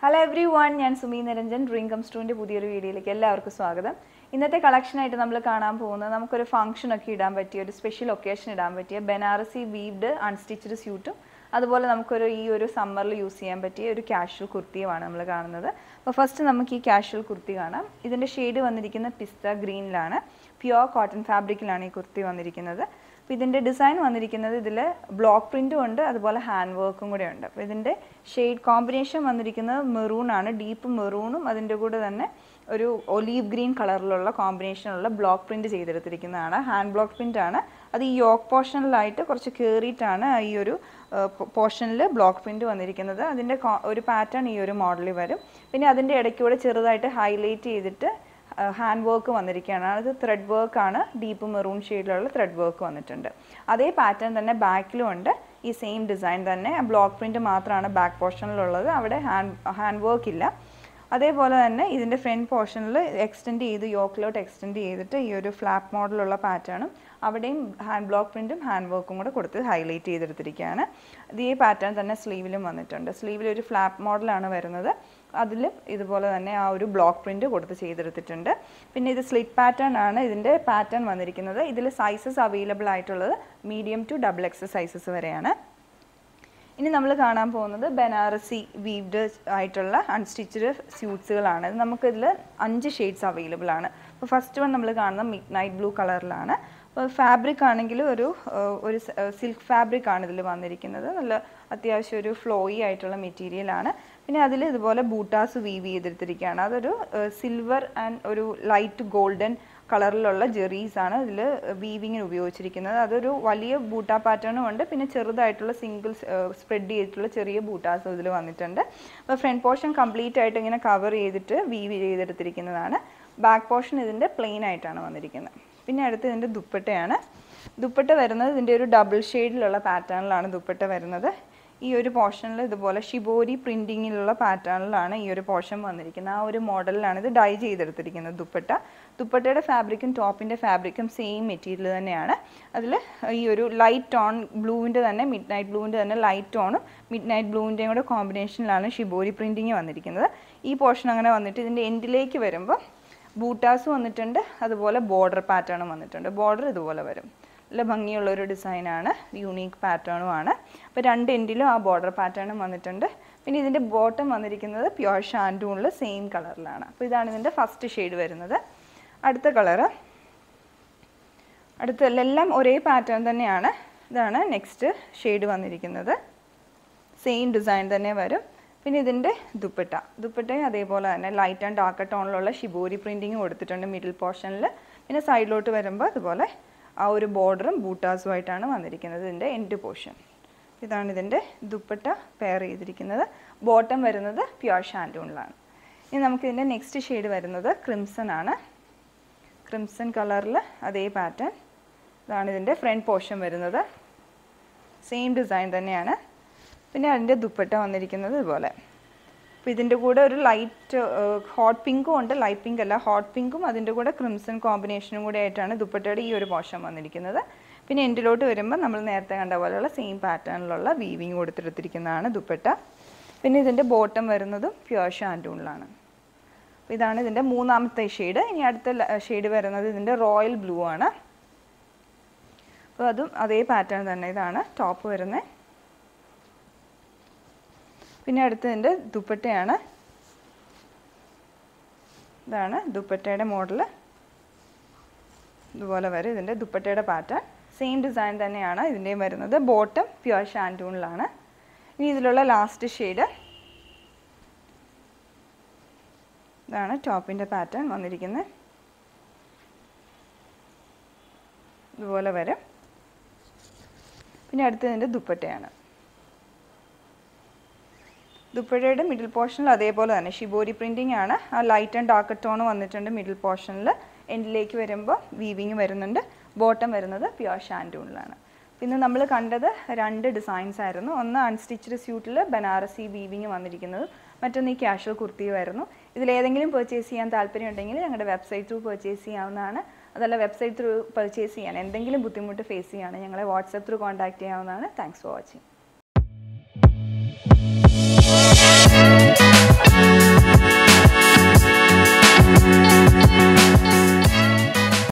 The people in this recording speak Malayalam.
ഹലോ എവ്രി വൺ ഞാൻ സുമി നിരഞ്ജൻ ഡ്രീം കം സ്റ്റൂവിൻ്റെ പുതിയൊരു വീഡിയോയിലേക്ക് എല്ലാവർക്കും സ്വാഗതം ഇന്നത്തെ കളക്ഷനായിട്ട് നമ്മൾ കാണാൻ പോകുന്നത് നമുക്കൊരു ഫംഗ്ഷൻ ഒക്കെ ഇടാൻ പറ്റിയ ഒരു സ്പെഷ്യൽ ഒക്കേഷൻ ഇടാൻ പറ്റിയ ബനാറസി വീവ്ഡ് അൺസ്റ്റിച്ച്ഡ് സ്യൂട്ടും അതുപോലെ നമുക്കൊരു ഈ ഒരു സമ്മറിൽ യൂസ് ചെയ്യാൻ പറ്റിയ ഒരു കാഷ്വൽ കുർത്തിയുമാണ് നമ്മൾ കാണുന്നത് അപ്പോൾ ഫസ്റ്റ് നമുക്ക് ഈ കാഷ്വൽ കുർത്തി കാണാം ഇതിൻ്റെ ഷെയ്ഡ് വന്നിരിക്കുന്ന പിസ്ത ഗ്രീനിലാണ് പ്യുവർ കോട്ടൺ ഫാബ്രിക്കിലാണ് ഈ കുർത്തി വന്നിരിക്കുന്നത് അപ്പോൾ ഇതിൻ്റെ ഡിസൈൻ വന്നിരിക്കുന്നത് ഇതിൽ ബ്ലോക്ക് പ്രിൻറ്റും ഉണ്ട് അതുപോലെ ഹാൻഡ് വർക്കും കൂടെ ഉണ്ട് അപ്പോൾ ഇതിൻ്റെ ഷെയ്ഡ് കോമ്പിനേഷൻ വന്നിരിക്കുന്നത് മെറൂൺ ആണ് ഡീപ്പ് മെറൂണും അതിൻ്റെ കൂടെ തന്നെ ഒരു ഒലീവ് ഗ്രീൻ കളറിലുള്ള കോമ്പിനേഷനുള്ള ബ്ലോക്ക് പ്രിൻറ്റ് ചെയ്തെടുത്തിരിക്കുന്നതാണ് ഹാൻഡ് ബ്ലോക്ക് പ്രിൻ്റ് ആണ് അത് ഈ യോക്ക് പോർഷനിലായിട്ട് കുറച്ച് കയറിയിട്ടാണ് ഈ ഒരു പോർഷനിൽ ബ്ലോക്ക് പ്രിൻറ്റ് വന്നിരിക്കുന്നത് അതിൻ്റെ ഒരു പാറ്റേൺ ഈ ഒരു മോഡലിൽ വരും പിന്നെ അതിൻ്റെ ഇടയ്ക്കൂടെ ചെറുതായിട്ട് ഹൈലൈറ്റ് ചെയ്തിട്ട് ഹാൻഡ് വർക്ക് വന്നിരിക്കുകയാണ് അത് ത്രെഡ് വർക്കാണ് ഡീപ്പ് മെറൂൺ ഷെയ്ഡിലുള്ള ത്രെഡ് വർക്ക് വന്നിട്ടുണ്ട് അതേ പാറ്റേൺ തന്നെ ബാക്കിലും ഉണ്ട് ഈ സെയിം ഡിസൈൻ തന്നെ ബ്ലോക്ക് പ്രിൻറ്റ് മാത്രമാണ് ബാക്ക് പോർഷനിലുള്ളത് അവിടെ ഹാൻഡ് ഹാൻഡ് വർക്ക് ഇല്ല അതേപോലെ തന്നെ ഇതിൻ്റെ ഫ്രണ്ട് പോർഷനിൽ എക്സ്റ്റെൻഡ് ചെയ്ത് യോക്കിലോട്ട് എക്സ്റ്റെൻഡ് ചെയ്തിട്ട് ഈ ഒരു ഫ്ലാപ്പ് മോഡലുള്ള പാറ്റേണും അവിടെയും ഹാൻഡ് ബ്ലോക്ക് പ്രിൻറ്റും ഹാൻഡ് വർക്കും കൂടെ കൊടുത്ത് ഹൈലൈറ്റ് ചെയ്തെടുത്തിരിക്കുകയാണ് ഇതേ പാറ്റേൺ തന്നെ സ്ലീവിലും വന്നിട്ടുണ്ട് സ്ലീവിൽ ഒരു ഫ്ലാപ്പ് മോഡലാണ് വരുന്നത് അതിൽ ഇതുപോലെ തന്നെ ആ ഒരു ബ്ലോക്ക് പ്രിൻറ്റ് കൊടുത്ത് ചെയ്തെടുത്തിട്ടുണ്ട് പിന്നെ ഇത് സ്ലിറ്റ് പാറ്റേൺ ആണ് ഇതിൻ്റെ പാറ്റേൺ വന്നിരിക്കുന്നത് ഇതിൽ സൈസസ് അവൈലബിൾ ആയിട്ടുള്ളത് medium to double X sizes വരെയാണ് ഇനി നമ്മൾ കാണാൻ പോകുന്നത് ബനാറസി വീവ്ഡ് ആയിട്ടുള്ള അൺസ്റ്റിച്ച്ഡ് സ്യൂട്ട്സുകളാണ് ഇത് നമുക്കിതിൽ അഞ്ച് ഷെയ്ഡ്സ് അവൈലബിൾ ആണ് അപ്പോൾ ഫസ്റ്റ് വൺ നമ്മൾ കാണുന്നത് മിഡ് നൈറ്റ് ബ്ലൂ കളറിലാണ് അപ്പോൾ ഫാബ്രിക് ആണെങ്കിൽ ഒരു ഒരു സിൽക്ക് ഫാബ്രിക് ആണ് ഇതിൽ വന്നിരിക്കുന്നത് നല്ല അത്യാവശ്യം ഒരു ഫ്ലോയി ആയിട്ടുള്ള മെറ്റീരിയലാണ് പിന്നെ അതിൽ ഇതുപോലെ ബൂട്ടാസ് വീവ് ചെയ്തെടുത്തിരിക്കുകയാണ് അതൊരു സിൽവർ ആൻഡ് ഒരു ലൈറ്റ് ഗോൾഡൻ കളറിലുള്ള ജെറീസ് ആണ് ഇതിൽ വീവിങ്ങിന് ഉപയോഗിച്ചിരിക്കുന്നത് അതൊരു വലിയ ബൂട്ട പാറ്റേണും ഉണ്ട് പിന്നെ ചെറുതായിട്ടുള്ള സിംഗിൾ സ്പ്രെഡ് ചെയ്തിട്ടുള്ള ചെറിയ ബൂട്ടാസും ഇതിൽ വന്നിട്ടുണ്ട് അപ്പോൾ ഫ്രണ്ട് പോർഷൻ കംപ്ലീറ്റ് ആയിട്ട് ഇങ്ങനെ കവർ ചെയ്തിട്ട് വീവ് ചെയ്തെടുത്തിരിക്കുന്നതാണ് ബാക്ക് പോർഷൻ ഇതിൻ്റെ പ്ലെയിൻ ആയിട്ടാണ് വന്നിരിക്കുന്നത് പിന്നെ അടുത്ത് ഇതിൻ്റെ ദുപ്പട്ടയാണ് ദുപ്പട്ട വരുന്നത് ഇതിൻ്റെ ഒരു ഡബിൾ ഷെയ്ഡിലുള്ള പാറ്റേണിലാണ് ദുപ്പട്ട വരുന്നത് ഈ ഒരു പോർഷനിൽ ഇതുപോലെ ഷിബോരി പ്രിൻറ്റിങ്ങിലുള്ള പാറ്റേണിലാണ് ഈ ഒരു പോർഷൻ വന്നിരിക്കുന്നത് ആ ഒരു മോഡലിലാണ് ഇത് ഡൈ ചെയ്തെടുത്തിരിക്കുന്നത് ദുപ്പട്ട ദുപ്പട്ടയുടെ ഫാബ്രിക്കും ടോപ്പിൻ്റെ ഫാബ്രിക്കും സെയിം മെറ്റീരിയൽ തന്നെയാണ് അതിൽ ഈ ഒരു ലൈറ്റ് ടോൺ ബ്ലൂവിൻ്റെ തന്നെ മിഡ് നൈറ്റ് ബ്ലൂവിൻ്റെ തന്നെ ലൈറ്റ് ടോണും മിഡ് നൈറ്റ് ബ്ലൂവിൻ്റെയും കൂടെ കോമ്പിനേഷനിലാണ് ഷിബോരി പ്രിൻറ്റിങ് വന്നിരിക്കുന്നത് ഈ പോർഷൻ അങ്ങനെ വന്നിട്ട് ഇതിൻ്റെ എൻഡിലേക്ക് വരുമ്പോൾ ബൂട്ടാസ് വന്നിട്ടുണ്ട് അതുപോലെ ബോർഡർ പാറ്റേണും വന്നിട്ടുണ്ട് ബോർഡർ ഇതുപോലെ വരും നല്ല ഭംഗിയുള്ള ഒരു ഡിസൈനാണ് യൂണീക്ക് പാറ്റേണും ആണ് അപ്പോൾ രണ്ട് എൻഡിലും ആ ബോർഡർ പാറ്റേണും വന്നിട്ടുണ്ട് പിന്നെ ഇതിൻ്റെ ബോട്ടം വന്നിരിക്കുന്നത് പ്യുവർ ഷാൻഡൂണിൽ സെയിം കളറിലാണ് അപ്പോൾ ഇതാണ് ഇതിൻ്റെ ഫസ്റ്റ് ഷെയ്ഡ് വരുന്നത് അടുത്ത കളറ് അടുത്ത എല്ലാം ഒരേ പാറ്റേൺ തന്നെയാണ് ഇതാണ് നെക്സ്റ്റ് ഷെയ്ഡ് വന്നിരിക്കുന്നത് സെയിം ഡിസൈൻ തന്നെ വരും പിന്നെ ഇതിൻ്റെ ദുപ്പട്ട ദുപ്പട്ടയും അതേപോലെ തന്നെ ലൈറ്റ് ആൻഡ് ഡാർക്ക് ടോണിലുള്ള ഷിബോരി പ്രിൻറ്റിങ് കൊടുത്തിട്ടുണ്ട് മിഡിൽ പോർഷനിൽ പിന്നെ സൈഡിലോട്ട് വരുമ്പോൾ അതുപോലെ ആ ഒരു ബോർഡറും ബൂട്ടാസുമായിട്ടാണ് വന്നിരിക്കുന്നത് ഇതിൻ്റെ എൻഡ് പോർഷൻ ഇതാണ് ഇതിൻ്റെ ദുപ്പട്ട പെയർ ചെയ്തിരിക്കുന്നത് ബോട്ടം വരുന്നത് പ്യുവർ ഷാൻഡൂണിലാണ് ഇനി നമുക്ക് ഇതിൻ്റെ നെക്സ്റ്റ് ഷെയ്ഡ് വരുന്നത് ക്രിംസൺ ആണ് ക്രിംസൺ കളറിൽ അതേ പാറ്റേൺ ഇതാണ് ഇതിൻ്റെ ഫ്രണ്ട് പോർഷൻ വരുന്നത് സെയിം ഡിസൈൻ തന്നെയാണ് പിന്നെ അതിൻ്റെ ദുപ്പട്ട വന്നിരിക്കുന്നത് ഇതുപോലെ അപ്പോൾ ഇതിൻ്റെ കൂടെ ഒരു ലൈറ്റ് ഹോട്ട് പിങ്കും ഉണ്ട് ലൈറ്റ് പിങ്ക് അല്ല ഹോട്ട് പിങ്കും അതിൻ്റെ കൂടെ ക്രിംസൺ കോമ്പിനേഷനും കൂടെ ആയിട്ടാണ് ദുപ്പട്ടയുടെ ഈ ഒരു പോർഷൻ വന്നിരിക്കുന്നത് പിന്നെ എൻഡിലോട്ട് വരുമ്പോൾ നമ്മൾ നേരത്തെ കണ്ട പോലെയുള്ള സെയിം പാറ്റേണിലുള്ള വീവിങ് കൊടുത്തെടുത്തിരിക്കുന്നതാണ് ദുപ്പട്ട പിന്നെ ഇതിൻ്റെ ബോട്ടം വരുന്നതും പ്യുവർ ഷാൻഡൂണിലാണ് അപ്പോൾ ഇതാണ് ഇതിൻ്റെ മൂന്നാമത്തെ ഷെയ്ഡ് ഇനി അടുത്ത ഷെയ്ഡ് വരുന്നത് ഇതിൻ്റെ റോയൽ ബ്ലൂ ആണ് അപ്പോൾ അതും അതേ പാറ്റേൺ തന്നെ ഇതാണ് ടോപ്പ് വരുന്നത് പിന്നെ അടുത്തതിൻ്റെ ദുപ്പട്ടയാണ് ഇതാണ് ദുപ്പട്ടയുടെ മോഡൽ ഇതുപോലെ വരും ഇതിൻ്റെ ദുപ്പട്ടയുടെ പാറ്റേൺ സെയിം ഡിസൈൻ തന്നെയാണ് ഇതിൻ്റെയും വരുന്നത് ബോട്ടം പ്യുവർ ഷാൻറ്റൂണിലാണ് ഇനി ഇതിലുള്ള ലാസ്റ്റ് ഷെയ്ഡ് ഇതാണ് ടോപ്പിൻ്റെ പാറ്റേൺ വന്നിരിക്കുന്നത് ഇതുപോലെ വരും പിന്നെ അടുത്തതിൻ്റെ ദുപ്പട്ടയാണ് ദുപ്പട്ടയുടെ മിഡിൽ പോർഷനിൽ അതേപോലെ തന്നെ ഷിബോരി പ്രിൻറ്റിംഗ് ആണ് ആ ലൈറ്റ് ആൻഡ് ഡാർക്ക് ടോൺ വന്നിട്ടുണ്ട് മിഡിൽ പോർഷനിൽ എൻഡിലേക്ക് വരുമ്പോൾ വീവിങ് വരുന്നുണ്ട് ബോട്ടം വരുന്നത് പ്യുവർ ഷാൻഡൂണിലാണ് പിന്നെ നമ്മൾ കണ്ടത് രണ്ട് ഡിസൈൻസ് ആയിരുന്നു ഒന്ന് അൺസ്റ്റിച്ച്ഡ് സ്യൂട്ടിൽ ബനാറസി വീവിങ് വന്നിരിക്കുന്നത് മറ്റൊന്ന് ഈ കാഷ്വൽ കുർത്തിയുമായിരുന്നു ഇതിലേതെങ്കിലും പർച്ചേസ് ചെയ്യാൻ താല്പര്യമുണ്ടെങ്കിൽ ഞങ്ങളുടെ വെബ്സൈറ്റ് ത്രൂ പർച്ചേസ് ചെയ്യാവുന്നതാണ് അതല്ല വെബ്സൈറ്റ് ത്രൂ പർച്ചേസ് ചെയ്യാൻ എന്തെങ്കിലും ബുദ്ധിമുട്ട് ഫേസ് ചെയ്യുകയാണെങ്കിൽ ഞങ്ങളെ വാട്സപ്പ് ത്രൂ കോൺടാക്ട് ചെയ്യാവുന്നതാണ് താങ്ക്സ് ഫോർ വാച്ചിങ്